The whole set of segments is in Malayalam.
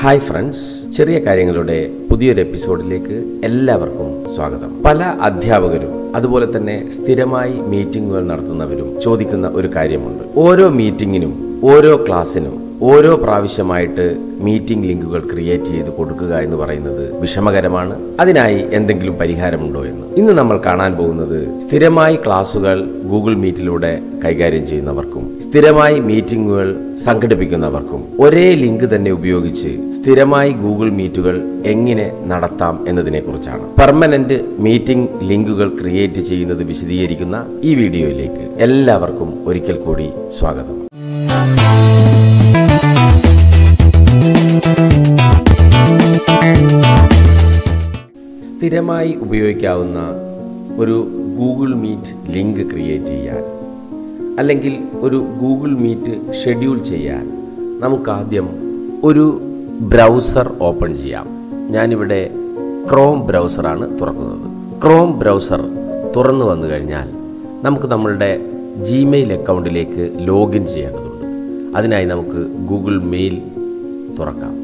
ഹായ് ഫ്രണ്ട്സ് ചെറിയ കാര്യങ്ങളുടെ പുതിയൊരു എപ്പിസോഡിലേക്ക് എല്ലാവർക്കും സ്വാഗതം പല അധ്യാപകരും അതുപോലെ തന്നെ സ്ഥിരമായി മീറ്റിംഗുകൾ നടത്തുന്നവരും ചോദിക്കുന്ന ഒരു കാര്യമുണ്ട് ഓരോ മീറ്റിങ്ങിനും ഓരോ ക്ലാസ്സിനും ഓരോ പ്രാവശ്യമായിട്ട് മീറ്റിംഗ് ലിങ്കുകൾ ക്രിയേറ്റ് ചെയ്ത് കൊടുക്കുക എന്ന് പറയുന്നത് വിഷമകരമാണ് അതിനായി എന്തെങ്കിലും പരിഹാരമുണ്ടോ എന്ന് ഇന്ന് നമ്മൾ കാണാൻ പോകുന്നത് സ്ഥിരമായി ക്ലാസുകൾ ഗൂഗിൾ മീറ്റിലൂടെ കൈകാര്യം ചെയ്യുന്നവർക്കും സ്ഥിരമായി മീറ്റിംഗുകൾ സംഘടിപ്പിക്കുന്നവർക്കും ഒരേ ലിങ്ക് തന്നെ ഉപയോഗിച്ച് സ്ഥിരമായി ഗൂഗിൾ മീറ്റുകൾ എങ്ങനെ നടത്താം എന്നതിനെ കുറിച്ചാണ് പെർമനന്റ് മീറ്റിംഗ് ലിങ്കുകൾ ക്രിയേറ്റ് ചെയ്യുന്നത് വിശദീകരിക്കുന്ന ഈ വീഡിയോയിലേക്ക് എല്ലാവർക്കും ഒരിക്കൽ കൂടി സ്വാഗതം സ്ഥിരമായി ഉപയോഗിക്കാവുന്ന ഒരു ഗൂഗിൾ മീറ്റ് ലിങ്ക് ക്രിയേറ്റ് ചെയ്യാൻ അല്ലെങ്കിൽ ഒരു ഗൂഗിൾ മീറ്റ് ഷെഡ്യൂൾ ചെയ്യാൻ നമുക്കാദ്യം ഒരു ബ്രൗസർ ഓപ്പൺ ചെയ്യാം ഞാനിവിടെ ക്രോം ബ്രൗസറാണ് തുറക്കുന്നത് ക്രോം ബ്രൗസർ തുറന്നു വന്നു കഴിഞ്ഞാൽ നമുക്ക് നമ്മളുടെ ജിമെയിൽ അക്കൗണ്ടിലേക്ക് ലോഗിൻ ചെയ്യേണ്ടതുണ്ട് അതിനായി നമുക്ക് ഗൂഗിൾ മെയിൽ തുറക്കാം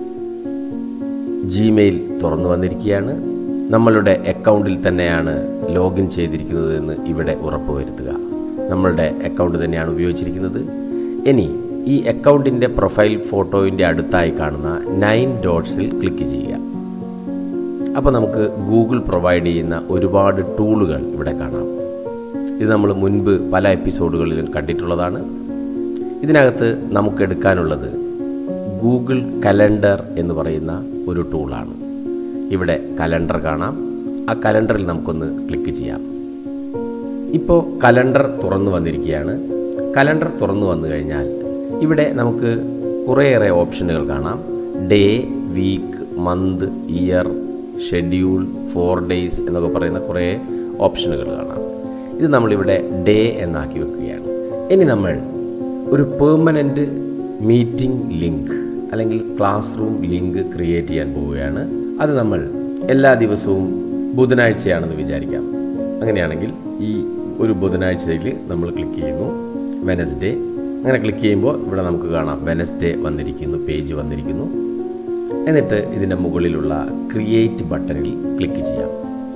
ജിമെയിൽ തുറന്നു വന്നിരിക്കുകയാണ് നമ്മളുടെ അക്കൗണ്ടിൽ തന്നെയാണ് ലോഗിൻ ചെയ്തിരിക്കുന്നത് എന്ന് ഇവിടെ ഉറപ്പുവരുത്തുക നമ്മളുടെ അക്കൗണ്ട് തന്നെയാണ് ഉപയോഗിച്ചിരിക്കുന്നത് ഇനി ഈ അക്കൗണ്ടിൻ്റെ പ്രൊഫൈൽ ഫോട്ടോയിൻ്റെ അടുത്തായി കാണുന്ന നയൻ ഡോട്ട്സിൽ ക്ലിക്ക് ചെയ്യുക അപ്പോൾ നമുക്ക് ഗൂഗിൾ പ്രൊവൈഡ് ചെയ്യുന്ന ഒരുപാട് ടൂളുകൾ ഇവിടെ കാണാം ഇത് നമ്മൾ മുൻപ് പല എപ്പിസോഡുകളിലും കണ്ടിട്ടുള്ളതാണ് ഇതിനകത്ത് നമുക്ക് എടുക്കാനുള്ളത് ഗൂഗിൾ കലണ്ടർ എന്ന് പറയുന്ന ഒരു ടൂളാണ് ഇവിടെ കലണ്ടർ കാണാം ആ കലണ്ടറിൽ നമുക്കൊന്ന് ക്ലിക്ക് ചെയ്യാം ഇപ്പോൾ കലണ്ടർ തുറന്നു വന്നിരിക്കുകയാണ് കലണ്ടർ തുറന്നു വന്നു കഴിഞ്ഞാൽ ഇവിടെ നമുക്ക് കുറേയേറെ ഓപ്ഷനുകൾ കാണാം day week month year schedule for days എന്നൊക്കെ പറയുന്ന കുറേ ഓപ്ഷനുകൾ കാണാം ഇത് നമ്മളിവിടെ ഡേ എന്നാക്കി വെക്കുകയാണ് ഇനി നമ്മൾ ഒരു പെർമനൻ്റ് മീറ്റിംഗ് ലിങ്ക് അല്ലെങ്കിൽ ക്ലാസ് റൂം ലിങ്ക് ക്രിയേറ്റ് ചെയ്യാൻ പോവുകയാണ് അത് നമ്മൾ എല്ലാ ദിവസവും ബുധനാഴ്ചയാണെന്ന് വിചാരിക്കാം അങ്ങനെയാണെങ്കിൽ ഈ ഒരു ബുധനാഴ്ചയിൽ നമ്മൾ ക്ലിക്ക് ചെയ്യുന്നു വെനസ്ഡേ അങ്ങനെ ക്ലിക്ക് ചെയ്യുമ്പോൾ ഇവിടെ നമുക്ക് കാണാം വെനസ്ഡേ വന്നിരിക്കുന്നു പേജ് വന്നിരിക്കുന്നു എന്നിട്ട് ഇതിൻ്റെ മുകളിലുള്ള ക്രിയേറ്റ് ബട്ടണിൽ ക്ലിക്ക് ചെയ്യാം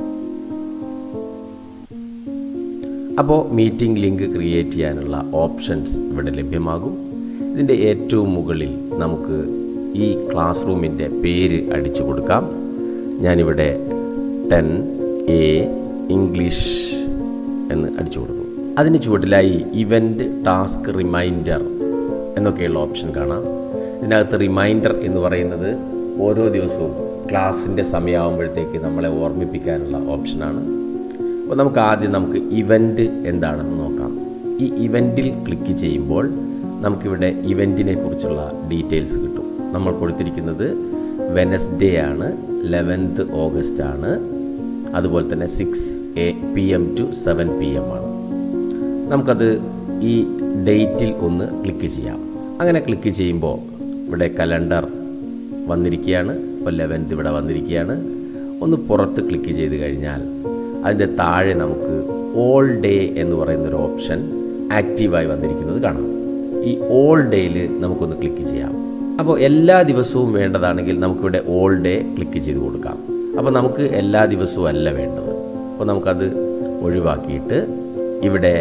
അപ്പോൾ മീറ്റിംഗ് ലിങ്ക് ക്രിയേറ്റ് ചെയ്യാനുള്ള ഓപ്ഷൻസ് ഇവിടെ ലഭ്യമാകും ഇതിൻ്റെ ഏറ്റവും മുകളിൽ നമുക്ക് ഈ ക്ലാസ് റൂമിൻ്റെ പേര് അടിച്ചു കൊടുക്കാം ഞാനിവിടെ ടെൻ എ ഇംഗ്ലീഷ് എന്ന് അടിച്ചു കൊടുത്തു അതിന് ചുവട്ടിലായി ഇവൻ്റ് ടാസ്ക് റിമൈൻഡർ എന്നൊക്കെയുള്ള ഓപ്ഷൻ കാണാം ഇതിനകത്ത് റിമൈൻഡർ എന്ന് പറയുന്നത് ഓരോ ദിവസവും ക്ലാസ്സിൻ്റെ സമയമാകുമ്പോഴത്തേക്ക് നമ്മളെ ഓർമ്മിപ്പിക്കാനുള്ള ഓപ്ഷനാണ് അപ്പോൾ നമുക്ക് ആദ്യം നമുക്ക് ഇവൻ്റ് എന്താണെന്ന് നോക്കാം ഈ ഇവൻറ്റിൽ ക്ലിക്ക് ചെയ്യുമ്പോൾ നമുക്കിവിടെ ഇവൻറ്റിനെ കുറിച്ചുള്ള ഡീറ്റെയിൽസ് കിട്ടും നമ്മൾ കൊടുത്തിരിക്കുന്നത് വെനസ്ഡേ ആണ് ലെവൻത്ത് ഓഗസ്റ്റ് ആണ് അതുപോലെ തന്നെ six A P M to seven P M ആണ് നമുക്കത് ഈ ഡേറ്റിൽ ഒന്ന് ക്ലിക്ക് ചെയ്യാം അങ്ങനെ ക്ലിക്ക് ചെയ്യുമ്പോൾ ഇവിടെ കലണ്ടർ വന്നിരിക്കുകയാണ് ഇപ്പോൾ ലെവൻത്ത് ഇവിടെ വന്നിരിക്കുകയാണ് ഒന്ന് പുറത്ത് ക്ലിക്ക് ചെയ്ത് കഴിഞ്ഞാൽ അതിൻ്റെ താഴെ നമുക്ക് ഓൾ ഡേ എന്ന് പറയുന്ന ഒരു ഓപ്ഷൻ ആക്റ്റീവായി വന്നിരിക്കുന്നത് കാണാം ഈ ഓൾ ഡേയിൽ നമുക്കൊന്ന് ക്ലിക്ക് ചെയ്യാം അപ്പോൾ എല്ലാ ദിവസവും വേണ്ടതാണെങ്കിൽ നമുക്കിവിടെ ഓൾ ഡേ ക്ലിക്ക് ചെയ്ത് കൊടുക്കാം അപ്പോൾ നമുക്ക് എല്ലാ ദിവസവും അല്ല വേണ്ടത് അപ്പോൾ നമുക്കത് ഒഴിവാക്കിയിട്ട് ഇവിടെ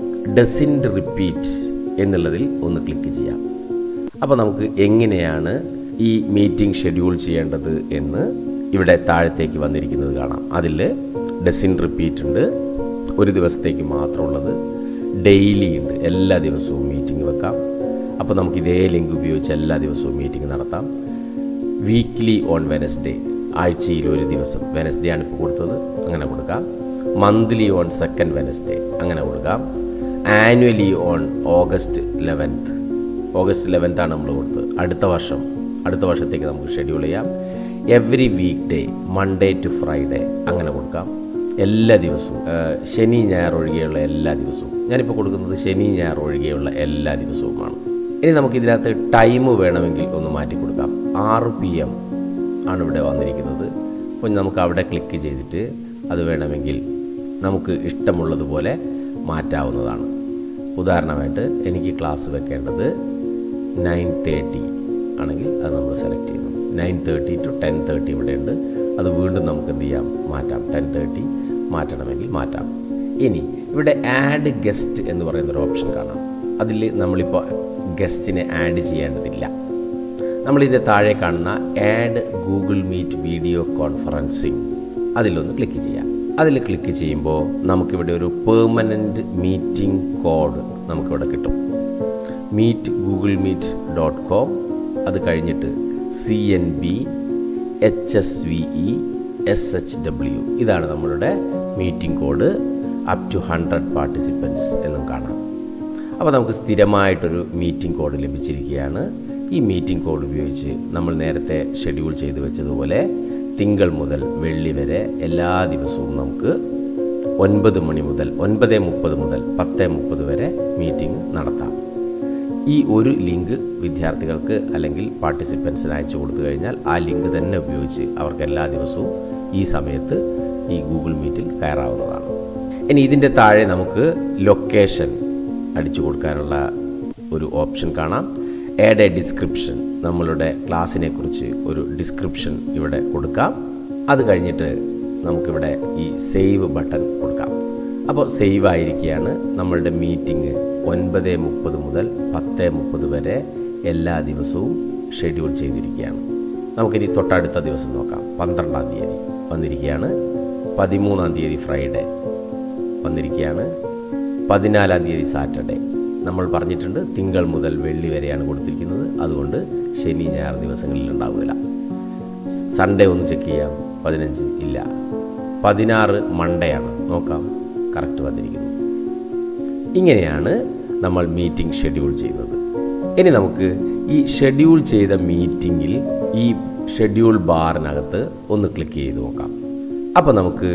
ഡസിൻഡ് റിപ്പീറ്റ് എന്നുള്ളതിൽ ഒന്ന് ക്ലിക്ക് ചെയ്യാം അപ്പോൾ നമുക്ക് എങ്ങനെയാണ് ഈ മീറ്റിംഗ് ഷെഡ്യൂൾ ചെയ്യേണ്ടത് എന്ന് ഇവിടെ താഴത്തേക്ക് വന്നിരിക്കുന്നത് കാണാം അതിൽ ഡസിൻ റിപ്പീറ്റ് ഉണ്ട് ഒരു ദിവസത്തേക്ക് മാത്രമുള്ളത് ഡെയിലി ഉണ്ട് എല്ലാ ദിവസവും മീറ്റിംഗ് വെക്കാം അപ്പോൾ നമുക്ക് ഇതേ ലിങ്ക് ഉപയോഗിച്ച് എല്ലാ ദിവസവും മീറ്റിംഗ് നടത്താം വീക്ക്ലി ഓൺ വെനസ്ഡേ ആഴ്ചയിൽ ഒരു ദിവസം വെനസ്ഡേ ആണ് ഇപ്പോൾ കൊടുത്തത് അങ്ങനെ കൊടുക്കാം മന്ത്ലി ഓൺ സെക്കൻഡ് വെനസ്ഡേ അങ്ങനെ കൊടുക്കാം annually on August eleventh August eleventh ആണ് നമ്മൾ കൊടുത്തത് അടുത്ത വർഷം അടുത്ത വർഷത്തേക്ക് നമുക്ക് ഷെഡ്യൂൾ ചെയ്യാം every weekday Monday to Friday അങ്ങനെ കൊടുക്കാം എല്ലാ ദിവസവും ശനി ഞായർ ഒഴികെയുള്ള എല്ലാ ദിവസവും ഞാനിപ്പോൾ കൊടുക്കുന്നത് ശനി ഞായർ ഒഴികെയുള്ള എല്ലാ ദിവസവുമാണ് ഇനി നമുക്ക് ഇതിനകത്ത് ടൈം വേണമെങ്കിൽ ഒന്ന് മാറ്റി കൊടുക്കാം ആറ് പി എം ആണ് ഇവിടെ വന്നിരിക്കുന്നത് അപ്പോൾ നമുക്ക് അവിടെ ക്ലിക്ക് ചെയ്തിട്ട് അത് വേണമെങ്കിൽ നമുക്ക് ഇഷ്ടമുള്ളതുപോലെ മാറ്റാവുന്നതാണ് ഉദാഹരണമായിട്ട് എനിക്ക് ക്ലാസ് വെക്കേണ്ടത് നയൻ തേർട്ടി ആണെങ്കിൽ അത് നമ്മൾ സെലക്ട് ചെയ്യുന്നു nine thirty to ten thirty ഇവിടെയുണ്ട് അത് വീണ്ടും നമുക്ക് എന്ത് ചെയ്യാം മാറ്റാം ടെൻ തേർട്ടി മാറ്റണമെങ്കിൽ മാറ്റാം ഇനി ഇവിടെ ആഡ് ഗസ്റ്റ് എന്ന് പറയുന്ന ഒരു ഓപ്ഷൻ കാണാം അതിൽ നമ്മളിപ്പോൾ ഗസ്റ്റിനെ ആഡ് ചെയ്യേണ്ടതില്ല നമ്മളിതിൻ്റെ താഴെ കാണുന്ന add Google Meet video conferencing അതിലൊന്ന് ക്ലിക്ക് ചെയ്യാം അതിൽ ക്ലിക്ക് ചെയ്യുമ്പോൾ നമുക്കിവിടെ ഒരു പെർമനൻറ്റ് മീറ്റിംഗ് കോഡ് നമുക്കിവിടെ കിട്ടും meet Google Meet dot com അത് കഴിഞ്ഞിട്ട് C N B H S V E S H W ഇതാണ് നമ്മളുടെ meeting code up to hundred participants എന്നും കാണാം അപ്പോൾ നമുക്ക് സ്ഥിരമായിട്ടൊരു മീറ്റിംഗ് കോഡ് ലഭിച്ചിരിക്കുകയാണ് ഈ മീറ്റിംഗ് കോഡ് ഉപയോഗിച്ച് നമ്മൾ നേരത്തെ ഷെഡ്യൂൾ ചെയ്തു വെച്ചതുപോലെ തിങ്കൾ മുതൽ വെള്ളി വരെ എല്ലാ ദിവസവും നമുക്ക് ഒൻപത് മണി മുതൽ ഒൻപത് മുപ്പത് മുതൽ പത്ത് മുപ്പത് വരെ മീറ്റിംഗ് നടത്താം ഈ ഒരു ലിങ്ക് വിദ്യാർത്ഥികൾക്ക് അല്ലെങ്കിൽ പാർട്ടിസിപ്പൻസിന് അയച്ചു കൊടുത്തു കഴിഞ്ഞാൽ ആ ലിങ്ക് തന്നെ ഉപയോഗിച്ച് അവർക്ക് എല്ലാ ദിവസവും ഈ സമയത്ത് ഈ ഗൂഗിൾ മീറ്റിൽ കയറാവുന്നതാണ് ഇനി ഇതിൻ്റെ താഴെ നമുക്ക് ലൊക്കേഷൻ അടിച്ചു കൊടുക്കാനുള്ള ഒരു ഓപ്ഷൻ കാണാം ആഡ് എ ഡിസ്ക്രിപ്ഷൻ നമ്മളുടെ ക്ലാസ്സിനെ കുറിച്ച് ഒരു ഡിസ്ക്രിപ്ഷൻ ഇവിടെ കൊടുക്കാം അത് കഴിഞ്ഞിട്ട് നമുക്കിവിടെ ഈ സേവ് ബട്ടൺ കൊടുക്കാം അപ്പോൾ സേവ് ആയിരിക്കുകയാണ് നമ്മളുടെ മീറ്റിംഗ് ഒൻപത് മുപ്പത് മുതൽ പത്ത് മുപ്പത് വരെ എല്ലാ ദിവസവും ഷെഡ്യൂൾ ചെയ്തിരിക്കുകയാണ് നമുക്കിനി തൊട്ടടുത്ത ദിവസം നോക്കാം പന്ത്രണ്ടാം തീയതി വന്നിരിക്കുകയാണ് പതിമൂന്നാം തീയതി ഫ്രൈഡേ വന്നിരിക്കുകയാണ് പതിനാലാം തീയതി സാറ്റർഡേ നമ്മൾ പറഞ്ഞിട്ടുണ്ട് തിങ്കൾ മുതൽ വെള്ളി വരെയാണ് കൊടുത്തിരിക്കുന്നത് അതുകൊണ്ട് ശനി ഞായർ ദിവസങ്ങളിൽ ഉണ്ടാവില്ല സൺഡേ ഒന്ന് ചെക്ക് ചെയ്യാം പതിനഞ്ച് ഇല്ല പതിനാറ് മൺഡേയാണ് നോക്കാം കറക്റ്റ് വന്നിരിക്കുന്നു ഇങ്ങനെയാണ് നമ്മൾ മീറ്റിംഗ് ഷെഡ്യൂൾ ചെയ്യുന്നത് ഇനി നമുക്ക് ഈ ഷെഡ്യൂൾ ചെയ്ത മീറ്റിങ്ങിൽ ഈ ഷെഡ്യൂൾ ബാറിനകത്ത് ഒന്ന് ക്ലിക്ക് ചെയ്ത് നോക്കാം അപ്പോൾ നമുക്ക്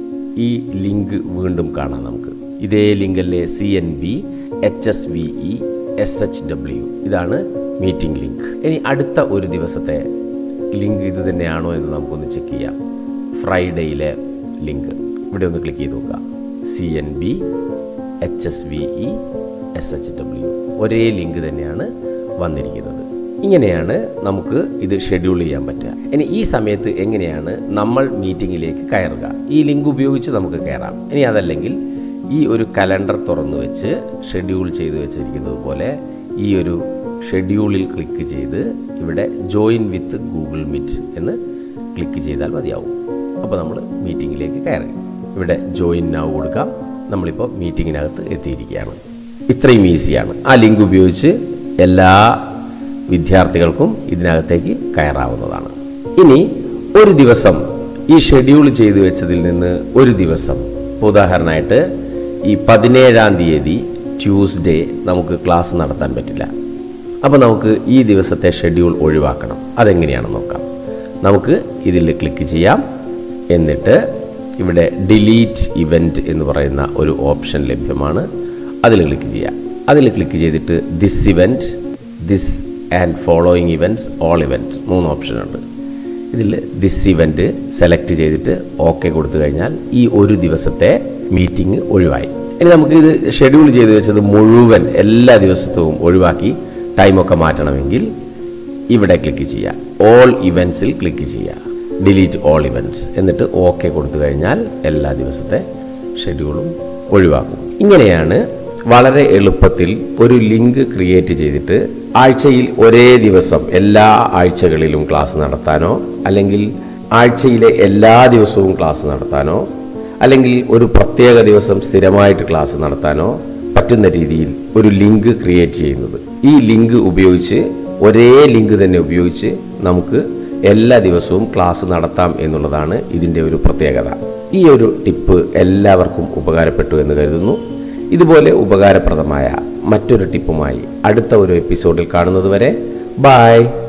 ഈ ലിങ്ക് വീണ്ടും കാണാം നമുക്ക് ഇതേ ലിങ്കല്ലേ C N B H S V E S H W ഇതാണ് മീറ്റിംഗ് ലിങ്ക് ഇനി അടുത്ത ഒരു ദിവസത്തെ ലിങ്ക് ഇത് തന്നെയാണോ എന്ന് നമുക്കൊന്ന് ചെക്ക് ചെയ്യാം ഫ്രൈഡേയിലെ ലിങ്ക് ഇവിടെ ഒന്ന് ക്ലിക്ക് ചെയ്ത് നോക്കുക C N B H S V E S H W ഒരേ ലിങ്ക് തന്നെയാണ് വന്നിരിക്കുന്നത് ഇങ്ങനെയാണ് നമുക്ക് ഇത് ഷെഡ്യൂൾ ചെയ്യാൻ പറ്റുക ഇനി ഈ സമയത്ത് എങ്ങനെയാണ് നമ്മൾ മീറ്റിങ്ങിലേക്ക് കയറുക ഈ ലിങ്ക് ഉപയോഗിച്ച് നമുക്ക് കയറാം ഇനി അതല്ലെങ്കിൽ ഈ ഒരു കലണ്ടർ തുറന്നു വെച്ച് ഷെഡ്യൂൾ ചെയ്ത് വെച്ചിരിക്കുന്നത് പോലെ ഈ ഒരു ഷെഡ്യൂളിൽ ക്ലിക്ക് ചെയ്ത് ഇവിടെ ജോയിൻ വിത്ത് ഗൂഗിൾ മീറ്റ് എന്ന് ക്ലിക്ക് ചെയ്താൽ മതിയാവും അപ്പോൾ നമ്മൾ മീറ്റിങ്ങിലേക്ക് കയറി ഇവിടെ ജോയിൻ നാവ് കൊടുക്കാം നമ്മളിപ്പോൾ മീറ്റിങ്ങിനകത്ത് എത്തിയിരിക്കുകയാണ് ഇത്രയും ഈസിയാണ് ആ ലിങ്ക് ഉപയോഗിച്ച് എല്ലാ വിദ്യാർത്ഥികൾക്കും ഇതിനകത്തേക്ക് കയറാവുന്നതാണ് ഇനി ഒരു ദിവസം ഈ ഷെഡ്യൂൾ ചെയ്തു വെച്ചതിൽ നിന്ന് ഒരു ദിവസം ഇപ്പോൾ ഉദാഹരണമായിട്ട് ഈ പതിനേഴാം തീയതി ട്യൂസ്ഡേ നമുക്ക് ക്ലാസ് നടത്താൻ പറ്റില്ല അപ്പോൾ നമുക്ക് ഈ ദിവസത്തെ ഷെഡ്യൂൾ ഒഴിവാക്കണം അതെങ്ങനെയാണെന്ന് നോക്കാം നമുക്ക് ഇതിൽ ക്ലിക്ക് ചെയ്യാം എന്നിട്ട് ഇവിടെ ഡിലീറ്റ് ഇവൻറ്റ് എന്ന് പറയുന്ന ഒരു ഓപ്ഷൻ ലഭ്യമാണ് അതിൽ ക്ലിക്ക് ചെയ്യാം അതിൽ ക്ലിക്ക് ചെയ്തിട്ട് this event this and following events all events മൂന്ന് ഓപ്ഷൻ ഉണ്ട് ഇതിൽ ദിസ് ഇവൻറ്റ് സെലക്ട് ചെയ്തിട്ട് ഓക്കെ കൊടുത്തു കഴിഞ്ഞാൽ ഈ ഒരു ദിവസത്തെ മീറ്റിംഗ് ഒഴിവായി ഇനി നമുക്ക് ഇത് ഷെഡ്യൂൾ ചെയ്ത് വെച്ചത് മുഴുവൻ എല്ലാ ദിവസവും ഒഴിവാക്കി ടൈമൊക്കെ മാറ്റണമെങ്കിൽ ഇവിടെ ക്ലിക്ക് ചെയ്യുക ഓൾ ഇവൻറ്റ്സിൽ ക്ലിക്ക് ചെയ്യുക ഡിലീറ്റ് ഓൾ ഇവൻറ്റ്സ് എന്നിട്ട് ഓക്കെ കൊടുത്തു കഴിഞ്ഞാൽ എല്ലാ ദിവസത്തെ ഷെഡ്യൂളും ഒഴിവാക്കും ഇങ്ങനെയാണ് വളരെ എളുപ്പത്തിൽ ഒരു ലിങ്ക് ക്രിയേറ്റ് ചെയ്തിട്ട് ആഴ്ചയിൽ ഒരേ ദിവസം എല്ലാ ആഴ്ചകളിലും ക്ലാസ് നടത്താനോ അല്ലെങ്കിൽ ആഴ്ചയിലെ എല്ലാ ദിവസവും ക്ലാസ് നടത്താനോ അല്ലെങ്കിൽ ഒരു പ്രത്യേക ദിവസം സ്ഥിരമായിട്ട് ക്ലാസ് നടത്താനോ പറ്റുന്ന രീതിയിൽ ഒരു ലിങ്ക് ക്രിയേറ്റ് ചെയ്യുന്നത് ഈ ലിങ്ക് ഉപയോഗിച്ച് ഒരേ ലിങ്ക് തന്നെ ഉപയോഗിച്ച് നമുക്ക് എല്ലാ ദിവസവും ക്ലാസ് നടത്താം എന്നുള്ളതാണ് ഇതിൻ്റെ ഒരു പ്രത്യേകത ഈ ഒരു ടിപ്പ് എല്ലാവർക്കും ഉപകാരപ്പെട്ടു എന്ന് കരുതുന്നു ഇതുപോലെ ഉപകാരപ്രദമായ മറ്റൊരു ടിപ്പുമായി അടുത്ത ഒരു എപ്പിസോഡിൽ കാണുന്നതുവരെ ബായ്